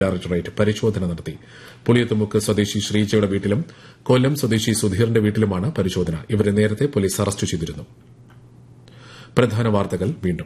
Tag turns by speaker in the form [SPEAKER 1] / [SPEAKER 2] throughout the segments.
[SPEAKER 1] Directorate പരിശോധന നടത്തി പുളിയത്തുമുക്ക് സ്വദേശി ശ്രീജയുടെ വീട്ടിലും കൊല്ലം സ്വദേശി സുധീറിന്റെ വീട്ടിലുമാണ് പരിശോധന ഇവരെ നേരത്തെ പോലീസ് അറസ്റ്റ് ചെയ്തിരുന്നു പ്രധാന വാർത്തകൾ വീണ്ടും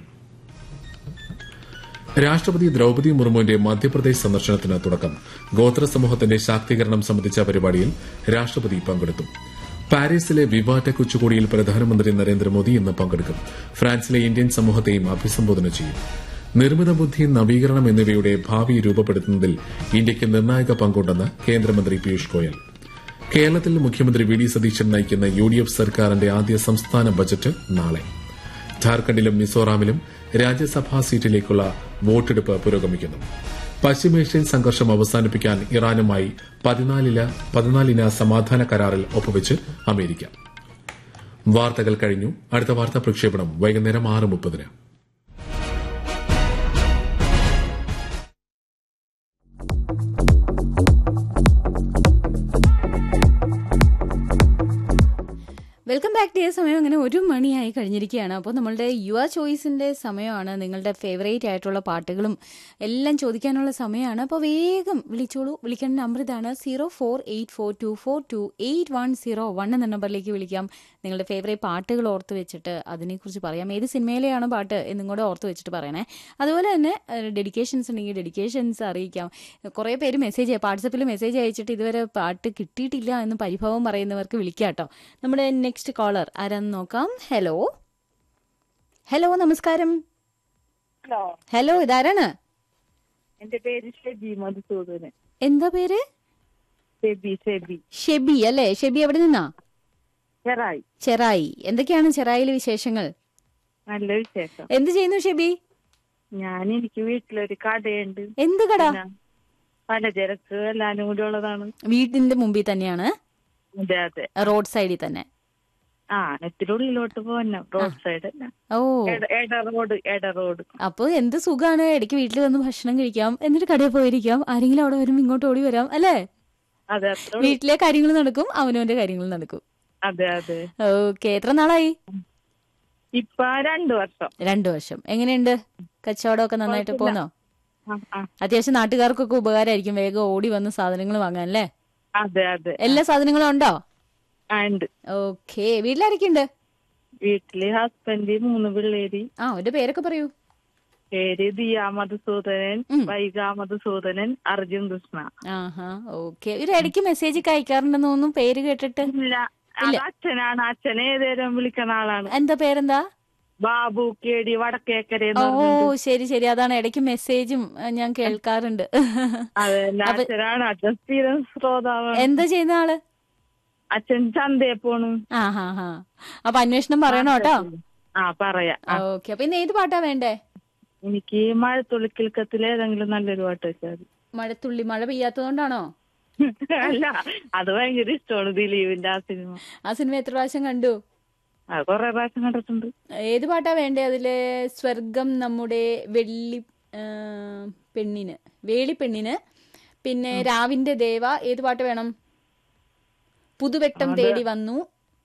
[SPEAKER 1] രാഷ്ട്രപതി ദ്രൌപദി മുർമുവിന്റെ മധ്യപ്രദേശ് സന്ദർശനത്തിന് തുടക്കം ഗോത്ര സമൂഹത്തിന്റെ ശാക്തീകരണം സംബന്ധിച്ച പരിപാടിയിൽ രാഷ്ട്രപതി പങ്കെടുത്തു പാരീസിലെ വിവാറ്റ ഉച്ചകോടിയിൽ പ്രധാനമന്ത്രി നരേന്ദ്രമോദി ഇന്ന് പങ്കെടുക്കും ഫ്രാൻസിലെ ഇന്ത്യൻ സമൂഹത്തെയും അഭിസംബോധന ചെയ്യും നിർമ്മിത ബുദ്ധി നവീകരണം എന്നിവയുടെ ഭാവി രൂപപ്പെടുത്തുന്നതിൽ ഇന്ത്യയ്ക്ക് നിർണായക പങ്കുണ്ടെന്ന് കേന്ദ്രമന്ത്രി പീയൂഷ് ഗോയൽ കേരളത്തിൽ മുഖ്യമന്ത്രി വി ഡി സതീശൻ നയിക്കുന്ന യു ഡി എഫ് സർക്കാരിന്റെ ആദ്യ സംസ്ഥാന ബജറ്റ് നാളെ ഝാർഖണ്ഡിലും മിസോറാമിലും രാജ്യസഭാ സീറ്റിലേക്കുള്ള വോട്ടെടുപ്പ് പുരോഗമിക്കുന്നു പശ്ചിമേഷ്യൻ സംഘർഷം അവസാനിപ്പിക്കാൻ ഇറാനുമായി പതിനാലിന സമാധാന കരാറിൽ ഒപ്പുവെച്ച് അമേരിക്ക വാർത്തകൾ കഴിഞ്ഞു അടുത്ത വാർത്താ പ്രക്ഷേപണം വൈകുന്നേരം ആറ് മുപ്പതിന്
[SPEAKER 2] വെൽക്കം ബാക്ക് ഡേ സമയം അങ്ങനെ ഒരു മണിയായി കഴിഞ്ഞിരിക്കുകയാണ് അപ്പോൾ നമ്മളുടെ യുവ ചോയ്സിന്റെ സമയമാണ് നിങ്ങളുടെ ഫേവറേറ്റ് ആയിട്ടുള്ള പാട്ടുകളും എല്ലാം ചോദിക്കാനുള്ള സമയമാണ് അപ്പോൾ വേഗം വിളിച്ചോളൂ വിളിക്കേണ്ട നമ്പർ ഇതാണ് zero four eight four two four two eight one zero one എന്ന നമ്പറിലേക്ക് വിളിക്കാം നിങ്ങളുടെ ഫേവറേറ്റ് പാട്ടുകൾ ഓർത്ത് വെച്ചിട്ട് അതിനെക്കുറിച്ച് പറയാം ഏത് സിനിമയിലെയാണ് പാട്ട് എന്നും കൂടെ ഓർത്ത് വെച്ചിട്ട് പറയണേ അതുപോലെ തന്നെ ഡെഡിക്കേഷൻസ് ഉണ്ടെങ്കിൽ ഡെഡിക്കേഷൻസ് അറിയിക്കാം കുറേ പേര് മെസ്സേജ് വാട്സപ്പിൽ മെസ്സേജ് അയച്ചിട്ട് ഇതുവരെ പാട്ട് കിട്ടിയിട്ടില്ല എന്ന് പരിഭവം പറയുന്നവർക്ക് വിളിക്കാം കേട്ടോ നമ്മുടെ നെക്സ്റ്റ് കോളർ ആരാന്ന് നോക്കാം ഹലോ ഹലോ നമസ്കാരം
[SPEAKER 3] ഹലോ
[SPEAKER 2] ഹലോ ഇതാരാണ്
[SPEAKER 3] എന്റെ പേര് ഷെബി മധുസൂദനൻ
[SPEAKER 2] എന്താ പേര്
[SPEAKER 3] ഷെബി ഷെബി
[SPEAKER 2] ഷെബി അല്ലേ ഷെബി എവിടെ നിന്നാ
[SPEAKER 3] ചെറായി
[SPEAKER 2] ചെറായി എന്തൊക്കെയാണ് ചെറായിലെ വിശേഷങ്ങൾ
[SPEAKER 3] നല്ല വിശേഷം
[SPEAKER 2] എന്ത് ചെയ്യുന്നു ഷെബി
[SPEAKER 3] ഞാൻ എനിക്ക് വീട്ടിലൊരു കടയുണ്ട്
[SPEAKER 2] എന്ത് കട
[SPEAKER 3] പിന്നെ പലചരക്ക് എല്ലാരും കൂടി ഉള്ളതാണ്
[SPEAKER 2] വീടിന്റെ മുമ്പിൽ തന്നെയാണ്
[SPEAKER 3] അതെ അതെ
[SPEAKER 2] റോഡ് സൈഡിൽ തന്നെ
[SPEAKER 3] ആ ഇത്തിരി ഉള്ളിലോട്ട് പോന്നെ റോഡ് സൈഡ് അല്ല
[SPEAKER 2] ഓ
[SPEAKER 3] എട- എട റോഡ് എട റോഡ്
[SPEAKER 2] അപ്പൊ എന്ത് സുഖാണ് ഇടയ്ക്ക് വീട്ടിൽ വന്ന് ഭക്ഷണം കഴിക്കാം എന്നിട്ട് കടയിൽ പോയിരിക്കാം ആരെങ്കിലും അവിടെ വരുമ്പോ ഇങ്ങോട്ട് ഓടി വരാം അല്ലേ
[SPEAKER 3] അതെ അത്ര ഉള്ളു.
[SPEAKER 2] വീട്ടിലെ കാര്യങ്ങൾ നടക്കും അവനവന്റെ കാര്യങ്ങൾ നടക്കും
[SPEAKER 3] അതെ അതെ
[SPEAKER 2] ഓക്കെ എത്ര നാളായി
[SPEAKER 3] ഇപ്പൊ രണ്ടു വർഷം
[SPEAKER 2] രണ്ടു വർഷം എങ്ങനെയുണ്ട് കച്ചവടമൊക്കെ നന്നായിട്ട്
[SPEAKER 3] കുഴപ്പമില്ല.
[SPEAKER 2] പോന്നോ
[SPEAKER 3] ആ, ആ.
[SPEAKER 2] അത്യാവശ്യം നാട്ടുകാർക്കൊക്കെ ഉപകാരമായിരിക്കും വേഗം ഓടി വന്ന് സാധനങ്ങൾ വാങ്ങാൻ അല്ലേ
[SPEAKER 3] അതെ അതെ
[SPEAKER 2] എല്ലാ സാധനങ്ങളും ഉണ്ടോ
[SPEAKER 3] ആ ഉണ്ട്
[SPEAKER 2] ഓക്കെ വീട്ടിലാരൊക്കെയുണ്ട്
[SPEAKER 3] വീട്ടില് ഹസ്ബൻഡ് മൂന്ന് പിള്ളേര്
[SPEAKER 2] ആ അവന്റെ പേരൊക്കെ പറയൂ
[SPEAKER 3] പേര് ദിയ മധുസൂദനൻ
[SPEAKER 2] ഉം.
[SPEAKER 3] വൈഗ മധുസൂദനൻ അർജുൻ കൃഷ്ണ
[SPEAKER 2] ആഹാ ഓക്കെ ഒരു ഇടയ്ക്ക് മെസ്സേജ് ഒക്കെ അയക്കാറുണ്ടെന്ന് തോന്നുന്നു പേര് കേട്ടിട്ട്
[SPEAKER 3] ഇല്ല അത് അച്ഛനാണ് അച്ഛൻ ഏതേരം വിളിക്കുന്ന ആളാണ്
[SPEAKER 2] എന്താ പേരെന്താ
[SPEAKER 3] ബാബു കേടി വടക്കേക്കര
[SPEAKER 2] ഓ ശരി ശരി അതാണ് ഇടയ്ക്ക് മെസ്സേജും ഏഹ്, ഞാൻ കേൾക്കാറുണ്ട്
[SPEAKER 3] അതെ
[SPEAKER 2] അപ്പൊ-
[SPEAKER 3] അച്ഛനാണ് അച്ഛൻ സ്ഥിരം ശ്രോതാവാണ്
[SPEAKER 2] എന്താ ചെയ്യുന്ന ആള്
[SPEAKER 3] അച്ഛൻ ചന്തയെ പോണു
[SPEAKER 2] ആ ഹാ ഹാ അപ്പൊ അന്വേഷണം പറയണോ കേട്ടോ
[SPEAKER 3] ആ പറയാ ആ.
[SPEAKER 2] ഓക്കെ അപ്പൊ ഇന്ന് ഏത് പാട്ടാ വേണ്ടേ
[SPEAKER 3] എനിക്ക് മഴത്തുള്ളിക്കിൽക്കത്തിൽ ഏതെങ്കിലും നല്ലൊരു പാട്ട് വെച്ചാൽ മതി.
[SPEAKER 2] മഴത്തുള്ളി മഴ പെയ്യാത്തതുകൊണ്ടാണോ
[SPEAKER 3] അല്ല അത് ഭയങ്കര ഇഷ്ടമാണ് ദിലീപിന്റെ ആ സിനിമ
[SPEAKER 2] ആ സിനിമ എത്ര പ്രാവശ്യം കണ്ടു
[SPEAKER 3] അത് കൊറേ പ്രാവശ്യം കണ്ടിട്ടുണ്ട്
[SPEAKER 2] ഏത് പാട്ടാ വേണ്ടേ അതില് സ്വർഗം നമ്മുടെ വെള്ളി ആ, പെണ്ണിന് വേളി പെണ്ണിന് പിന്നെ രാവിന്റെ ദേവ ഏത് പാട്ട് വേണം പുതുവെട്ടം തേടി വന്നു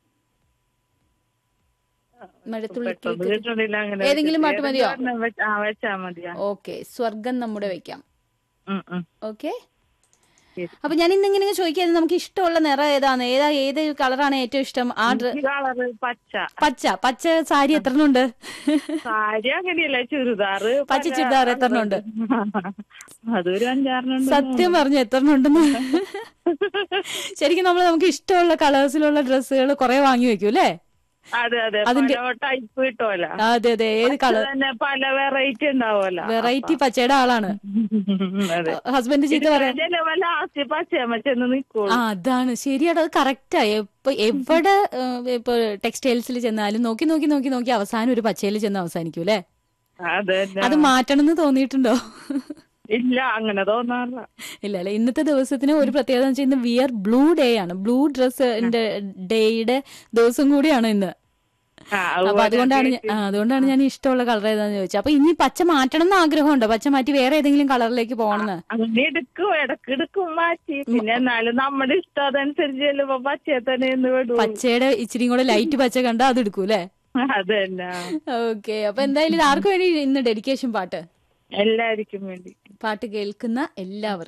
[SPEAKER 2] മഴത്തുള്ളി
[SPEAKER 3] പെട്ടെന്ന് കിട്ടണില്ല അങ്ങനെ
[SPEAKER 2] ഏതെങ്കിലും പാട്ട് മതിയോ?
[SPEAKER 3] ഏതെങ്കിലും വെച്ച- ആ വെച്ചാ മതിയാ
[SPEAKER 2] ഓക്കെ സ്വർഗം നമ്മുടെ വെക്കാം
[SPEAKER 3] ഉം, ഉം.
[SPEAKER 2] ഓക്കെ
[SPEAKER 3] ശരി.
[SPEAKER 2] അപ്പൊ ഞാൻ ഇന്ന് ഇങ്ങനെ ചോദിക്കുന്നത് നമുക്ക് ഇഷ്ടമുള്ള നിറം ഏതാണ് ഏതാ ഏത് കളറാണ് ഏറ്റവും ഇഷ്ടം ആ ഡ്ര-
[SPEAKER 3] ഈ കളറ് പച്ച
[SPEAKER 2] പച്ച പച്ച സാരി എത്ര ഉണ്ട്
[SPEAKER 3] സാരി അങ്ങനെയല്ല ചുരിദാറ്
[SPEAKER 2] പച്ച ചുരിദാർ എത്രണ്ണം ഉണ്ട്?
[SPEAKER 3] അതൊരു അഞ്ചാറിനുണ്ട്
[SPEAKER 2] സത്യം പറഞ്ഞു എത്ര ഉണ്ടെന്ന് ശരിക്കും നമ്മൾ നമുക്ക് ഇഷ്ടമുള്ള കളേഴ്സിലുള്ള ഡ്രസ്സുകൾ കുറെ വാങ്ങി വെക്കും അല്ലേ
[SPEAKER 3] അതെ അതെ
[SPEAKER 2] അതിന്റെ-
[SPEAKER 3] പല ടൈപ്പ് കിട്ടുമല്ലോ
[SPEAKER 2] അതെ അതെ ഏത് കളർ
[SPEAKER 3] തന്നെ പല വെറൈറ്റി ഉണ്ടാവുമല്ലോ
[SPEAKER 2] വെറൈറ്റി പച്ചയുടെ ആളാണ്
[SPEAKER 3] അതെ
[SPEAKER 2] ഹസ്ബൻഡ് ചീത്ത പറയാം
[SPEAKER 3] ചിലവ ലാസ്റ്റ് പച്ചയമ്മ ചെന്ന് നിക്കോളൂ
[SPEAKER 2] ആ അതാണ് ശരിയാണ് അത് കറക്റ്റാ എപ്പോ എവിടെ ഏഹ്, ഇപ്പൊ ടെക്സ്റ്റൈൽസിൽ ചെന്നാലും നോക്കി നോക്കി നോക്കി നോക്കി അവസാനം ഒരു പച്ചയിൽ ചെന്ന് അവസാനിക്കും അല്ലേ
[SPEAKER 3] അതെ
[SPEAKER 2] അത് മാറ്റണം എന്ന് തോന്നിയിട്ടുണ്ടോ
[SPEAKER 3] ഇല്ല അങ്ങനെ തോന്നാറില്ല
[SPEAKER 2] ഇല്ല അല്ലെ ഇന്നത്തെ ദിവസത്തിന് ഒരു പ്രത്യേകത എന്ന് വെച്ചാൽ ഇന്ന് വിയർ ബ്ലൂ ഡേ ആണ് ബ്ലൂ ഡ്രസ്സിന്റെ ഡേയുടെ ദിവസം കൂടിയാണ് ഇന്ന്
[SPEAKER 3] ആ,
[SPEAKER 2] അപ്പൊ അതുകൊണ്ടാണ് ഞാൻ- ആ, അതുകൊണ്ടാണ് ഞാൻ ഇഷ്ടമുള്ള കളർ ഏതാന്ന് ചോദിച്ചത് അപ്പൊ ഇനി പച്ച മാറ്റണം എന്ന് ആഗ്രഹമുണ്ടോ പച്ച മാറ്റി വേറെ ഏതെങ്കിലും കളറിലേക്ക് പോകണമെന്ന്
[SPEAKER 3] അങ്ങനെ എടുക്കും ഇടക്ക് എടുക്കും മാറ്റി പിന്നെ എന്നാലും നമ്മുടെ ഇഷ്ടം അതനുസരിച്ച് ചെല്ലുമ്പോ പച്ചയെ തന്നെ എന്ന് വിടും
[SPEAKER 2] പച്ചയുടെ ഇച്ചിരി കൂടെ ലൈറ്റ് പച്ച കണ്ടാ അത് എടുക്കൂലേ
[SPEAKER 3] അതല്ല
[SPEAKER 2] ഓക്കെ അപ്പൊ എന്തായാലും ഇത് ആർക്കും വേണ്ടി ഇന്ന് ഡെഡിക്കേഷൻ പാട്ട്
[SPEAKER 3] എല്ലാവർക്കും വേണ്ടി
[SPEAKER 2] പാട്ട് കേൾക്കുന്ന എല്ലാവർക്കും